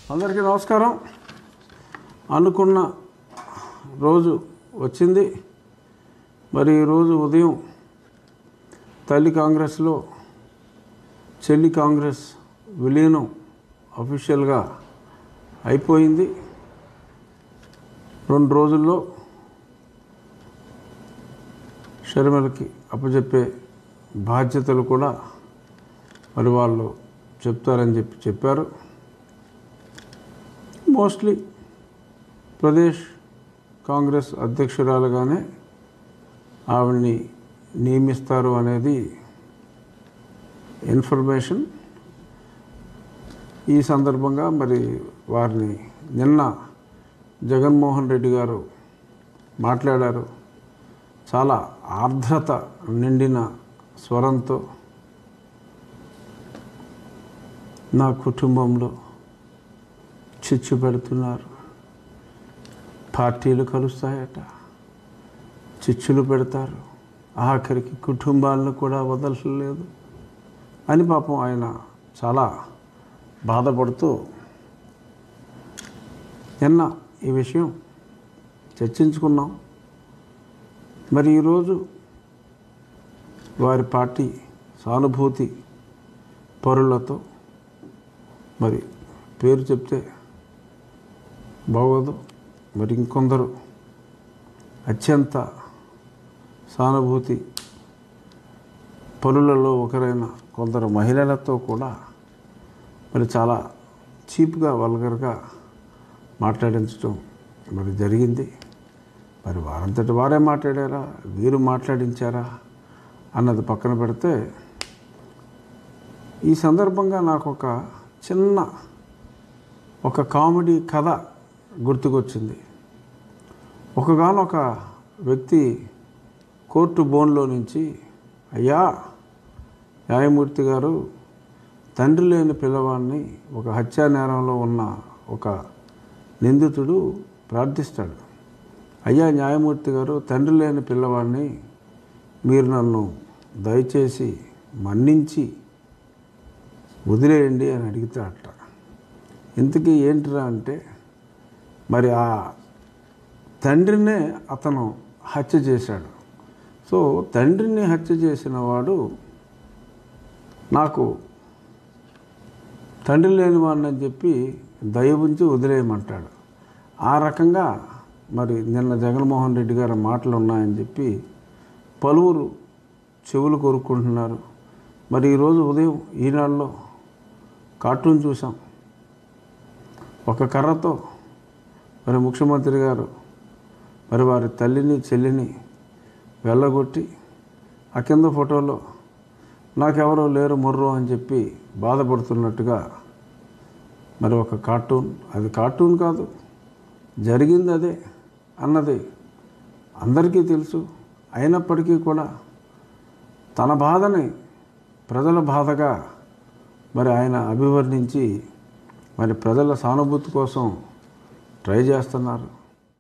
అందరికీ నమస్కారం అనుకున్న రోజు వచ్చింది మరి ఈరోజు ఉదయం తల్లి కాంగ్రెస్లో చెల్లి కాంగ్రెస్ విలీనం అఫీషియల్గా అయిపోయింది రెండు రోజుల్లో షర్మిలకి అప్పచెప్పే బాధ్యతలు కూడా మరి వాళ్ళు చెప్తారని చెప్పి చెప్పారు మోస్ట్లీ ప్రదేశ్ కాంగ్రెస్ అధ్యక్షురాలుగానే ఆవిడ్ని నియమిస్తారు అనేది ఇన్ఫర్మేషన్ ఈ సందర్భంగా మరి వారిని నిన్న జగన్మోహన్ రెడ్డి గారు మాట్లాడారు చాలా ఆర్ద్రత నిండిన స్వరంతో నా కుటుంబంలో చిచ్చు పెడుతున్నారు పార్టీలు కలుస్తాయట చిచ్చులు పెడతారు ఆఖరికి కుటుంబాలను కూడా వదలలేదు అని పాపం ఆయన చాలా బాధపడుతూ నిన్న ఈ విషయం చర్చించుకున్నాం మరి ఈరోజు వారి పార్టీ సానుభూతి పరులతో మరి పేరు చెప్తే బాగోదు మరి ఇంకొందరు అత్యంత సానుభూతి పనులలో ఒకరైన కొందరు మహిళలతో కూడా మరి చాలా చీప్గా వల్గర్గా మాట్లాడించడం మరి జరిగింది మరి వారంతటి వారే మాట్లాడారా వీరు మాట్లాడించారా అన్నది పక్కన పెడితే ఈ సందర్భంగా నాకు ఒక చిన్న ఒక కామెడీ కథ గుర్తుకొచ్చింది ఒకగానొక వ్యక్తి కోర్టు బోన్లో నుంచి అయ్యా న్యాయమూర్తి గారు తండ్రి లేని పిల్లవాడిని ఒక హత్యా నేరంలో ఉన్న ఒక నిందితుడు ప్రార్థిస్తాడు అయ్యా న్యాయమూర్తి గారు తండ్రి లేని పిల్లవాడిని మీరు నన్ను దయచేసి మన్నించి వదిలేయండి అని అడుగుతాడట ఇంతకీ ఏంటిరా అంటే మరి ఆ తండ్రినే అతను హత్య చేశాడు సో తండ్రిని హత్య చేసిన వాడు నాకు తండ్రి లేని వాడిని చెప్పి దయ ఉంచి వదిలేయమంటాడు ఆ రకంగా మరి నిన్న జగన్మోహన్ రెడ్డి గారి మాటలు ఉన్నాయని చెప్పి పలువురు చెవులు కోరుకుంటున్నారు మరి ఈరోజు ఉదయం ఈనాడులో కార్టూన్ చూసాం ఒక కర్రతో మరి ముఖ్యమంత్రి గారు మరి వారి తల్లిని చెల్లిని వెళ్ళగొట్టి ఆ కింద ఫోటోలో నాకెవరో లేరు మొర్రో అని చెప్పి బాధపడుతున్నట్టుగా మరి ఒక కార్టూన్ అది కార్టూన్ కాదు జరిగింది అదే అన్నది అందరికీ తెలుసు అయినప్పటికీ కూడా తన బాధని ప్రజల బాధగా మరి ఆయన అభివర్ణించి మరి ప్రజల సానుభూతి కోసం ట్రై చేస్తున్నారు